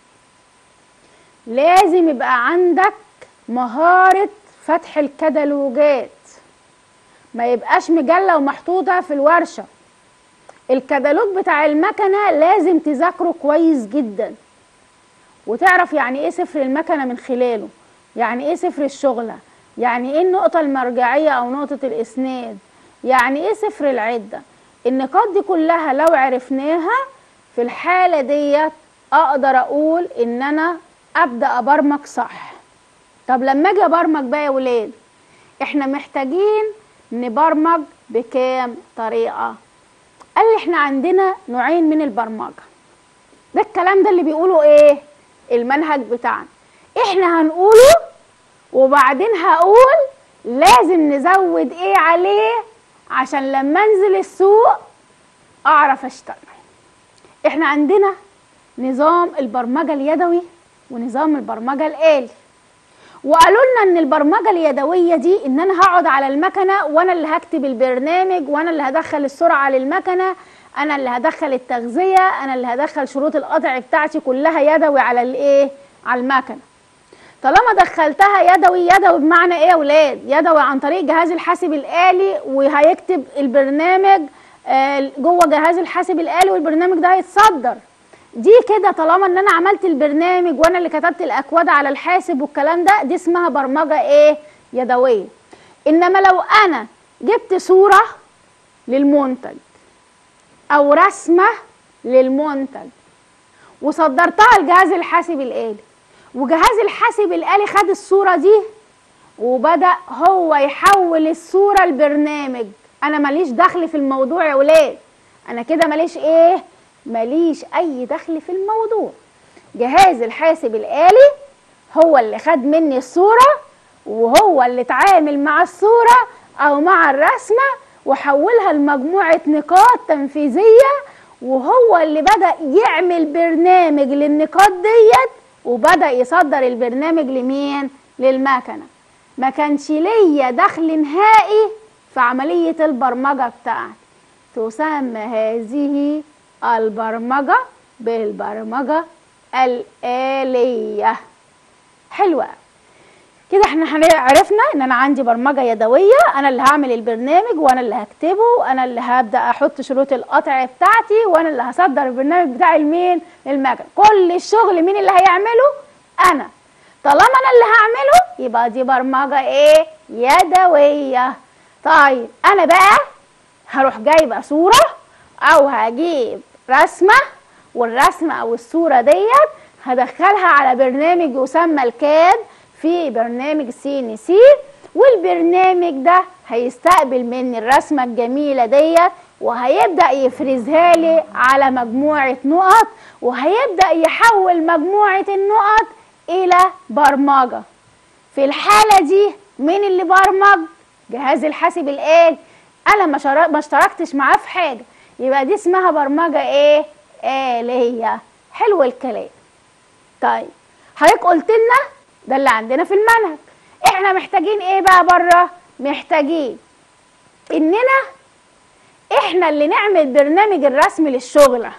Speaker 1: لازم يبقى عندك مهارة فتح الكتالوجات ما يبقاش مجلة ومحطوطة في الورشة الكتالوج بتاع المكنة لازم تذاكره كويس جدا وتعرف يعني ايه صفر المكنة من خلاله يعني ايه صفر الشغلة يعني ايه النقطة المرجعية او نقطة الاسناد يعني ايه صفر العدة النقاط دي كلها لو عرفناها في الحالة ديت اقدر اقول ان انا ابدأ ابرمج صح طب لما اجي ابرمج بقى يا ولاد احنا محتاجين نبرمج بكام طريقة قال لي احنا عندنا نوعين من البرمجة ده الكلام ده اللي بيقولوا ايه المنهج بتاعنا احنا هنقوله وبعدين هقول لازم نزود ايه عليه عشان لما انزل السوق اعرف اشتغل احنا عندنا نظام البرمجة اليدوي ونظام البرمجة الآلي وقالوا لنا ان البرمجة اليدوية دي ان انا هقعد على المكنة وانا اللي هكتب البرنامج وانا اللي هدخل السرعة للمكنة انا اللي هدخل التغذية انا اللي هدخل شروط القطع بتاعتي كلها يدوي على الايه على المكنة طالما دخلتها يدوي يدوي بمعنى ايه يا ولاد يدوي عن طريق جهاز الحاسب الآلي وهيكتب البرنامج آه، جوه جهاز الحاسب الآلي والبرنامج ده هيتصدر دي كده طالما ان انا عملت البرنامج وانا اللي كتبت الاكواد على الحاسب والكلام ده دي اسمها برمجه ايه يدويه انما لو انا جبت صوره للمنتج او رسمه للمنتج وصدرتها لجهاز الحاسب الآلي وجهاز الحاسب الآلي خد الصورة دي وبدأ هو يحول الصورة لبرنامج أنا ماليش دخل في الموضوع يا ولاد أنا كده ماليش إيه ماليش اي دخل في الموضوع جهاز الحاسب الآلي هو اللي خد مني الصورة وهو اللي اتعامل مع الصورة او مع الرسمة وحولها لمجموعة نقاط تنفيذية وهو اللي بدأ يعمل برنامج للنقاط ديت وبدأ يصدر البرنامج لمين؟ للمكنة ما كانش ليا دخل نهائي في عملية البرمجة بتاعتي تسمى هذه البرمجة بالبرمجة الآلية حلوة كده احنا هن- عرفنا ان انا عندي برمجة يدوية انا اللي هعمل البرنامج وانا اللي هكتبه وانا اللي هبدأ احط شروط القطع بتاعتي وانا اللي هصدر البرنامج بتاعي لمين للمكنة كل الشغل مين اللي هيعمله انا طالما انا اللي هعمله يبقى دي برمجة ايه يدوية طيب انا بقى هروح جايبة صورة او هجيب رسمة والرسمة او الصورة ديت هدخلها على برنامج يسمى الكاد في برنامج سي ان سي والبرنامج ده هيستقبل مني الرسمة الجميلة ديت وهيبدأ يفرزها لي على مجموعة نقط وهيبدأ يحول مجموعة النقط إلى برمجة في الحالة دي مين اللي برمج؟ جهاز الحاسب الآلي أنا ما شارك- ما اشتركتش معاه في حاجة يبقى دي اسمها برمجة إيه؟ آلية حلو الكلام طيب حضرتك قلت لنا ده اللي عندنا في المنهج احنا محتاجين ايه بقى بره محتاجين اننا احنا اللي نعمل برنامج الرسم للشغله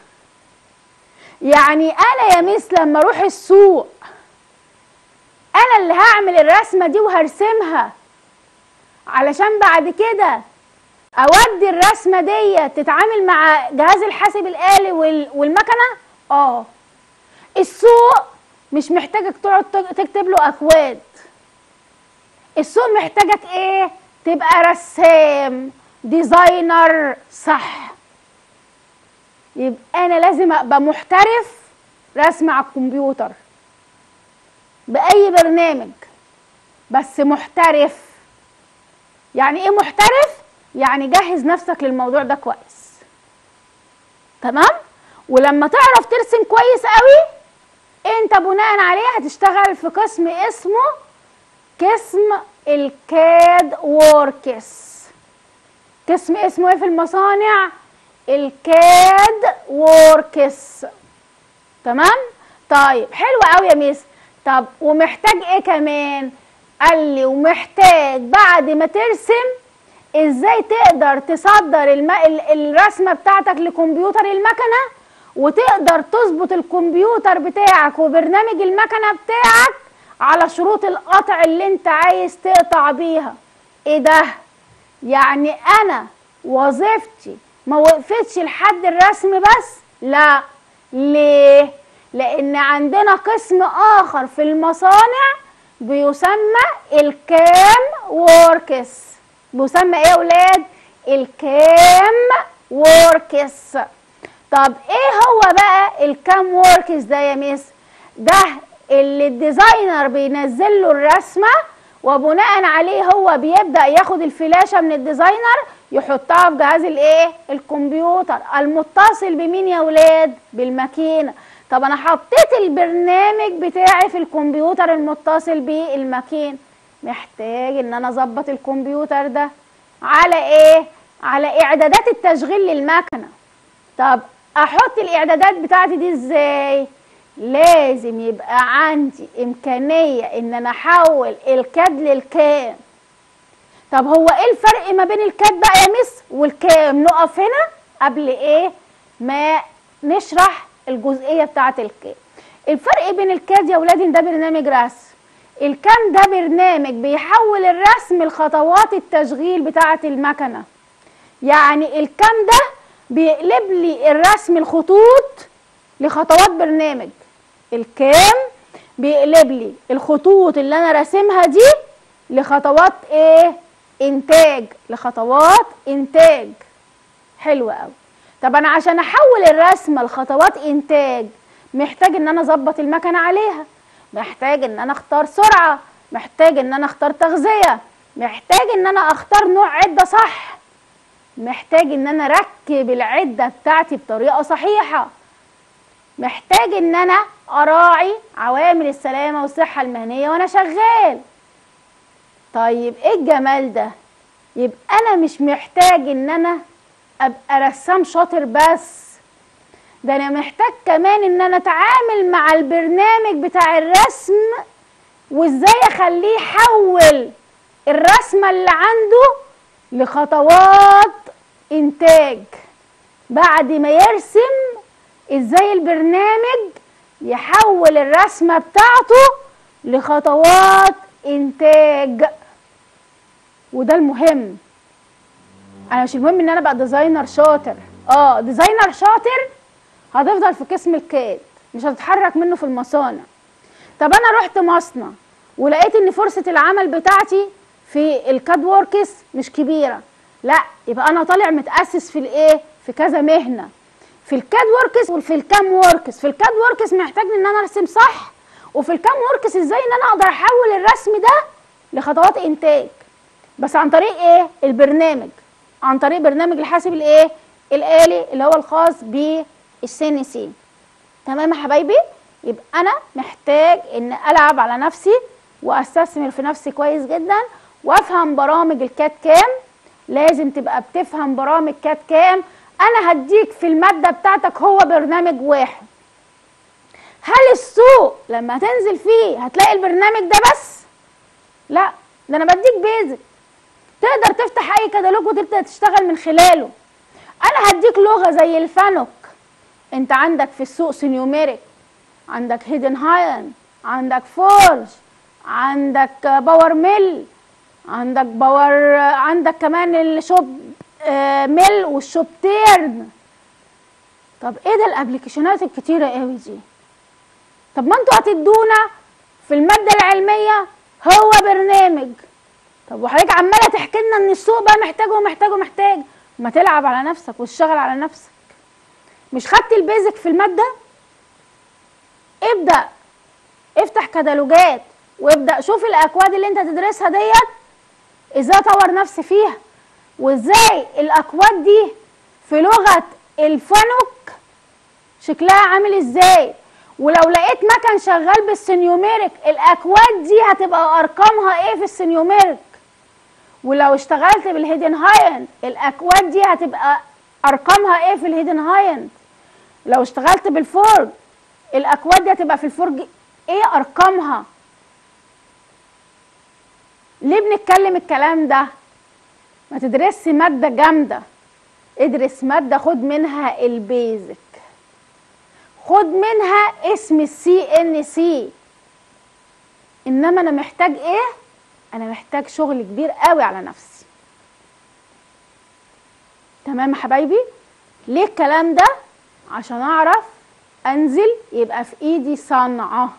Speaker 1: يعني انا يا ميس لما اروح السوق انا اللي هعمل الرسمه دي وهرسمها علشان بعد كده اودي الرسمه دي تتعامل مع جهاز الحاسب الالي وال- والمكنه اه السوق مش محتاجك تقعد تك- تكتب له اكواد السوق محتاجك ايه تبقى رسام ديزاينر صح يبقى انا لازم ابقى محترف رسم على الكمبيوتر باي برنامج بس محترف يعني ايه محترف يعني جهز نفسك للموضوع ده كويس تمام ولما تعرف ترسم كويس قوي انت بناء عليه هتشتغل في قسم اسمه قسم الكاد ووركس قسم اسمه ايه في المصانع الكاد ووركس تمام طيب حلو قوي يا ميس طب ومحتاج ايه كمان قال لي ومحتاج بعد ما ترسم ازاي تقدر تصدر الم... ال- الرسمه بتاعتك لكمبيوتر المكنه وتقدر تظبط الكمبيوتر بتاعك وبرنامج المكنه بتاعك على شروط القطع اللي انت عايز تقطع بيها ايه ده يعني انا وظيفتي ما وقفتش لحد الرسم بس لا ليه لان عندنا قسم اخر في المصانع بيسمى الكام ووركس بيسمى ايه يا ولاد الكام ووركس طب ايه هو بقى الكام ووركس ده يا ميس ده اللي الديزاينر بينزل له الرسمه وبناء عليه هو بيبدا ياخد الفلاشه من الديزاينر يحطها في جهاز الايه الكمبيوتر المتصل بمين يا ولاد بالماكينه طب انا حطيت البرنامج بتاعي في الكمبيوتر المتصل بالماكينه محتاج ان انا اظبط الكمبيوتر ده على ايه على اعدادات التشغيل للمكنه طب احط الاعدادات بتاعتي دي ازاي لازم يبقى عندي امكانيه ان انا احول الكاد للكام طب هو ايه الفرق ما بين الكاد بقى يا مس والكام نقف هنا قبل ايه ما نشرح الجزئيه بتاعه الكام الفرق بين الكاد يا ولادي إن ده برنامج رسم الكام ده برنامج بيحول الرسم لخطوات التشغيل بتاعه المكنه يعني الكام ده بيقلب لي الرسم الخطوط لخطوات برنامج الكام بيقلب لي الخطوط اللي انا راسمها دي لخطوات ايه انتاج لخطوات انتاج حلو قوي طب انا عشان احول الرسمه لخطوات انتاج محتاج ان انا اظبط المكنه عليها محتاج ان انا اختار سرعه محتاج ان انا اختار تغذيه محتاج ان انا اختار نوع عده صح محتاج ان انا اركب العده بتاعتي بطريقه صحيحه محتاج ان انا اراعي عوامل السلامه والصحه المهنيه وانا شغال طيب ايه الجمال ده يبقى انا مش محتاج ان انا ابقى رسام شاطر بس ده انا محتاج كمان ان انا اتعامل مع البرنامج بتاع الرسم وازاي اخليه يحول الرسمه اللي عنده لخطوات انتاج بعد ما يرسم ازاي البرنامج يحول الرسمه بتاعته لخطوات انتاج وده المهم انا مش المهم ان انا ابقى ديزاينر شاطر اه ديزاينر شاطر هتفضل في قسم الكاد مش هتتحرك منه في المصانع طب انا رحت مصنع ولقيت ان فرصه العمل بتاعتي في الكاد وركس مش كبيره لا يبقى انا طالع متاسس في الايه في كذا مهنه في الكاد وركس وفي الكام وركس في الكاد وركس محتاج ان انا ارسم صح وفي الكام وركس ازاي ان انا اقدر احول الرسم ده لخطوات انتاج بس عن طريق ايه البرنامج عن طريق برنامج الحاسب الايه الالي اللي هو الخاص بالسي سي تمام يا حبايبي يبقى انا محتاج ان العب على نفسي واستثمر في نفسي كويس جدا وافهم برامج الكات كام لازم تبقى بتفهم برامج كات كام انا هديك في الماده بتاعتك هو برنامج واحد هل السوق لما هتنزل فيه هتلاقي البرنامج ده بس لا ده انا بديك بيزك تقدر تفتح اي كتالوج وتبدا تشتغل من خلاله انا هديك لغه زي الفانوك انت عندك في السوق سينيوميريك عندك هيدن هاين عندك فورج عندك باور ميل عندك باور عندك كمان الشوب آه، ميل والشوب تيرن طب ايه ده الابلكيشنات الكتيره قوي دي طب ما انتوا هتدونا في الماده العلميه هو برنامج طب وحضرتك عماله تحكي لنا ان السوق بقى محتاج ومحتاج ومحتاج ما تلعب على نفسك وتشتغل على نفسك مش خدت البيزك في الماده ابدا افتح كتالوجات وابدا شوف الاكواد اللي انت تدرسها ديت ازاي اطور نفسي فيها وازاي الاكواد دي في لغه الفانوك شكلها عامل ازاي ولو لقيت مكن شغال بالسنيوميريك الاكواد دي هتبقى ارقامها ايه في السنيوميريك ولو اشتغلت بالهيدن هايند الاكواد دي هتبقى ارقامها ايه في الهيدن هايند لو اشتغلت بالفورج الاكواد دي هتبقى في الفورج ايه ارقامها ليه بنتكلم الكلام ده ما تدرسش ماده جامده ادرس ماده خد منها البيزك خد منها اسم السي ان سي انما انا محتاج ايه انا محتاج شغل كبير قوي على نفسي تمام يا حبايبي ليه الكلام ده عشان اعرف انزل يبقى في ايدي صنعه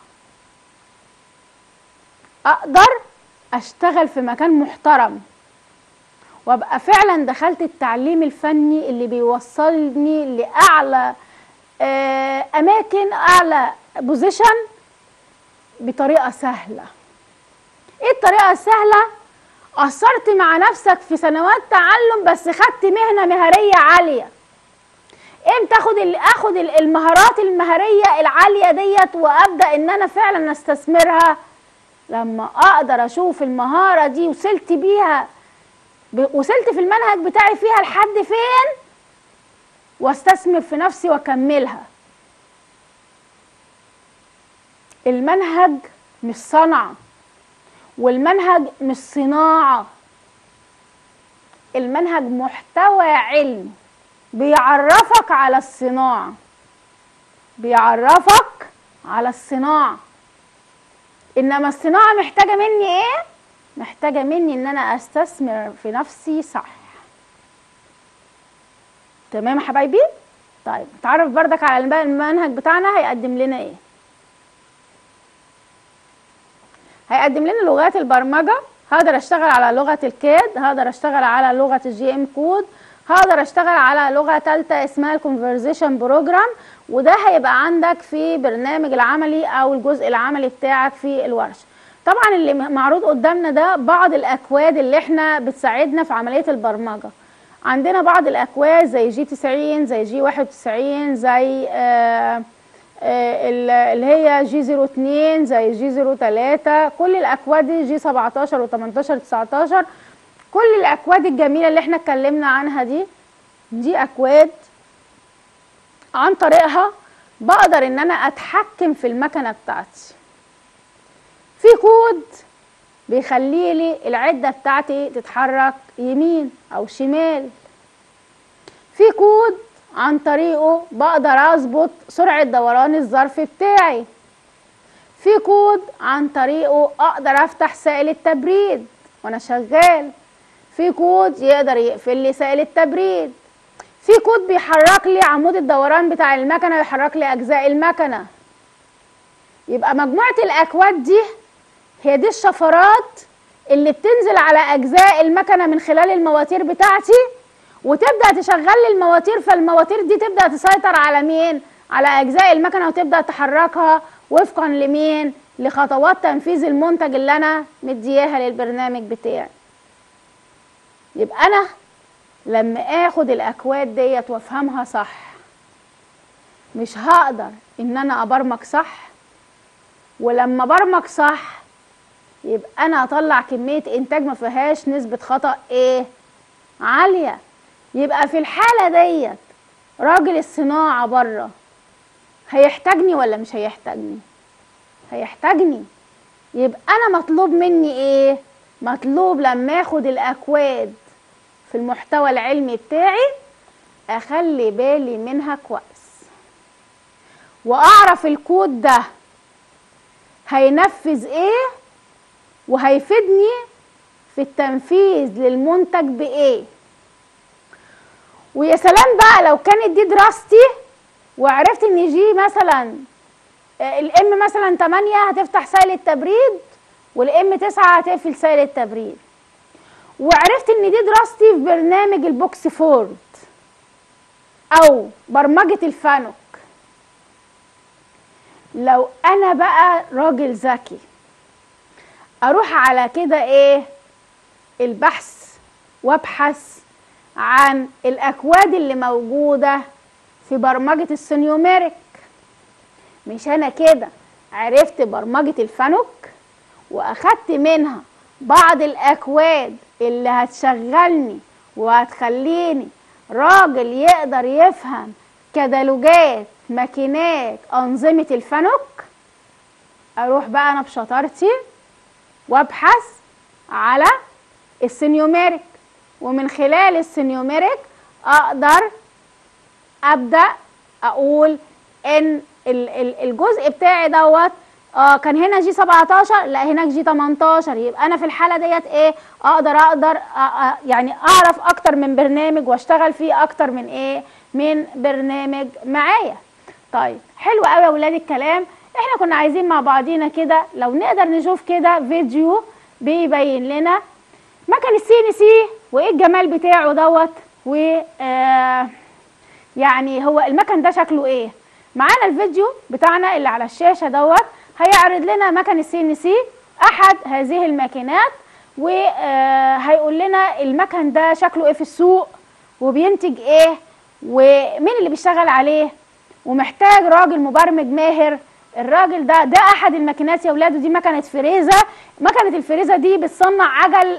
Speaker 1: اقدر اشتغل في مكان محترم وابقى فعلا دخلت التعليم الفني اللي بيوصلني لاعلى آه، اماكن اعلى بوزيشن بطريقه سهله ايه الطريقه السهله قصرت مع نفسك في سنوات تعلم بس خدت مهنه مهاريه عاليه امتى اخد ال- اخد ال- المهارات المهاريه العاليه ديت وابدا ان انا فعلا استثمرها لما اقدر اشوف المهاره دي وصلت بيها ب- وصلت في المنهج بتاعي فيها لحد فين واستثمر في نفسي واكملها المنهج مش صنعه والمنهج مش صناعه المنهج محتوى علم بيعرفك على الصناعه بيعرفك على الصناعه انما الصناعه محتاجه مني ايه محتاجه مني ان انا استثمر في نفسي صح تمام يا حبايبي طيب نتعرف بردك على الم- المنهج بتاعنا هيقدم لنا ايه هيقدم لنا لغات البرمجه هقدر اشتغل على لغه الكاد هقدر اشتغل على لغه الجي ام كود هقدر اشتغل على لغه ثالثه اسمها الكونفرزيشن بروجرام وده هيبقى عندك في برنامج العملي او الجزء العملي بتاعك في الورشه طبعا اللي م- معروض قدامنا ده بعض الاكواد اللي احنا بتساعدنا في عمليه البرمجه عندنا بعض الاكواد زي جي 90 زي جي 91 زي آه آه ال- اللي هي جي 02 زي جي 03 كل الاكواد دي جي 17 و18 19 كل الاكواد الجميله اللي احنا اتكلمنا عنها دي دي اكواد عن طريقها بقدر ان انا اتحكم في المكنه بتاعتي في كود بيخلي لي العده بتاعتي تتحرك يمين او شمال في كود عن طريقه بقدر اظبط سرعه دوران الظرف بتاعي في كود عن طريقه اقدر افتح سائل التبريد وانا شغال في كود يقدر يقفل لي سائل التبريد في كود بيحرك لي عمود الدوران بتاع المكنه ويحرك لي اجزاء المكنه يبقى مجموعه الاكواد دي هي دي الشفرات اللي بتنزل على اجزاء المكنه من خلال المواتير بتاعتي وتبدا تشغل لي المواتير فالمواتير دي تبدا تسيطر على مين على اجزاء المكنه وتبدا تحركها وفقا لمين لخطوات تنفيذ المنتج اللي انا مدياها للبرنامج بتاعي يبقى انا لما اخد الاكواد ديت وافهمها صح مش هقدر ان انا ابرمج صح ولما برمج صح يبقى انا اطلع كميه انتاج ما فيهاش نسبه خطا ايه عاليه يبقى في الحاله ديت راجل الصناعه بره هيحتاجني ولا مش هيحتاجني هيحتاجني يبقى انا مطلوب مني ايه مطلوب لما اخد الاكواد في المحتوى العلمي بتاعي اخلي بالي منها كويس واعرف الكود ده هينفذ ايه وهيفيدني في التنفيذ للمنتج بايه ويا سلام بقى لو كانت دي دراستي وعرفت ان جي مثلا الام مثلا 8 هتفتح سائل التبريد والام 9 هتقفل سائل التبريد وعرفت ان دي دراستي في برنامج البوكس فورد او برمجة الفانوك لو انا بقى راجل ذكي اروح على كده ايه البحث وابحث عن الاكواد اللي موجودة في برمجة السنيوميريك مش انا كده عرفت برمجة الفانوك واخدت منها بعض الاكواد اللي هتشغلني وهتخليني راجل يقدر يفهم كتالوجات ماكينات انظمه الفانوك اروح بقى انا بشطارتي وابحث على السنيوميريك ومن خلال السنيوميريك اقدر ابدا اقول ان الجزء بتاعي دوت اه كان هنا جي 17 لا هناك جي 18 يبقى انا في الحاله ديت ايه اقدر اقدر أ يعني اعرف اكتر من برنامج واشتغل فيه اكتر من ايه من برنامج معايا طيب حلو قوي يا ولاد الكلام احنا كنا عايزين مع بعضينا كده لو نقدر نشوف كده فيديو بيبين لنا مكن السي ان سي وايه الجمال بتاعه دوت و آه يعني هو المكن ده شكله ايه معانا الفيديو بتاعنا اللي على الشاشه دوت هيعرض لنا مكن السي ان سي احد هذه الماكينات وهيقول لنا المكن ده شكله ايه في السوق وبينتج ايه ومين اللي بيشتغل عليه ومحتاج راجل مبرمج ماهر الراجل ده ده احد الماكينات يا ولاد ودي مكنه فريزه مكنه الفريزه دي بتصنع عجل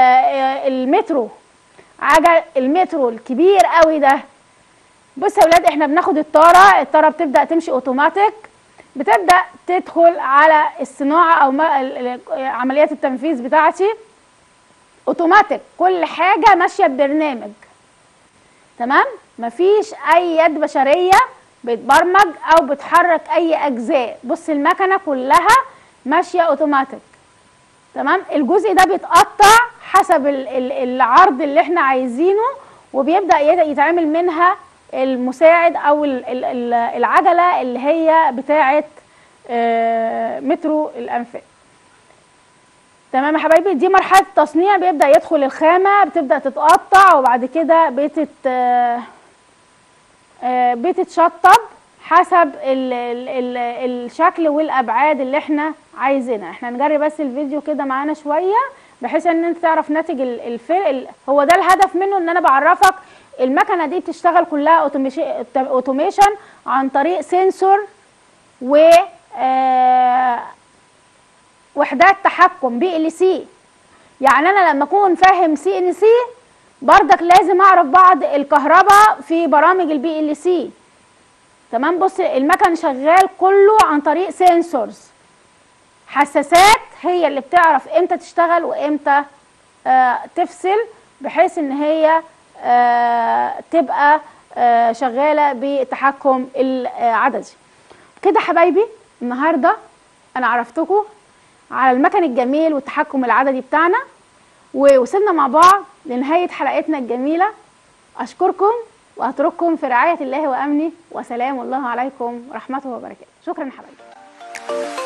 Speaker 1: المترو عجل المترو الكبير قوي ده بص يا ولاد احنا بناخد الطاره الطاره بتبدا تمشي اوتوماتيك بتبدا تدخل على الصناعه او عمليات التنفيذ بتاعتي اوتوماتيك كل حاجه ماشيه ببرنامج تمام مفيش اي يد بشريه بتبرمج او بتحرك اي اجزاء بص المكنه كلها ماشيه اوتوماتيك تمام الجزء ده بيتقطع حسب العرض اللي احنا عايزينه وبيبدا يتعمل منها المساعد او العجله اللي هي بتاعه مترو الانفاق تمام يا حبايبي دي مرحله التصنيع بيبدا يدخل الخامه بتبدا تتقطع وبعد كده بتت بتتشطب حسب ال ال ال الشكل والابعاد اللي احنا عايزينها احنا نجري بس الفيديو كده معانا شويه بحيث ان انت تعرف ناتج ال- الفيل هو ده الهدف منه ان انا بعرفك المكنه دي بتشتغل كلها أوتوميش- اوتوميشن عن طريق سنسور و آه، وحدات تحكم بي ال سي يعني انا لما اكون فاهم سي ان سي بردك لازم اعرف بعض الكهرباء في برامج البي ال سي تمام بص المكن شغال كله عن طريق سنسورز حساسات هي اللي بتعرف امتى تشتغل وامتى آه تفصل بحيث ان هي آه تبقى آه شغاله بالتحكم العددي كده حبايبي النهارده انا عرفتكم على المكن الجميل والتحكم العددي بتاعنا ووصلنا مع بعض لنهايه حلقتنا الجميله اشكركم واترككم في رعايه الله وامنه وسلام الله عليكم ورحمته وبركاته شكرا حبايبي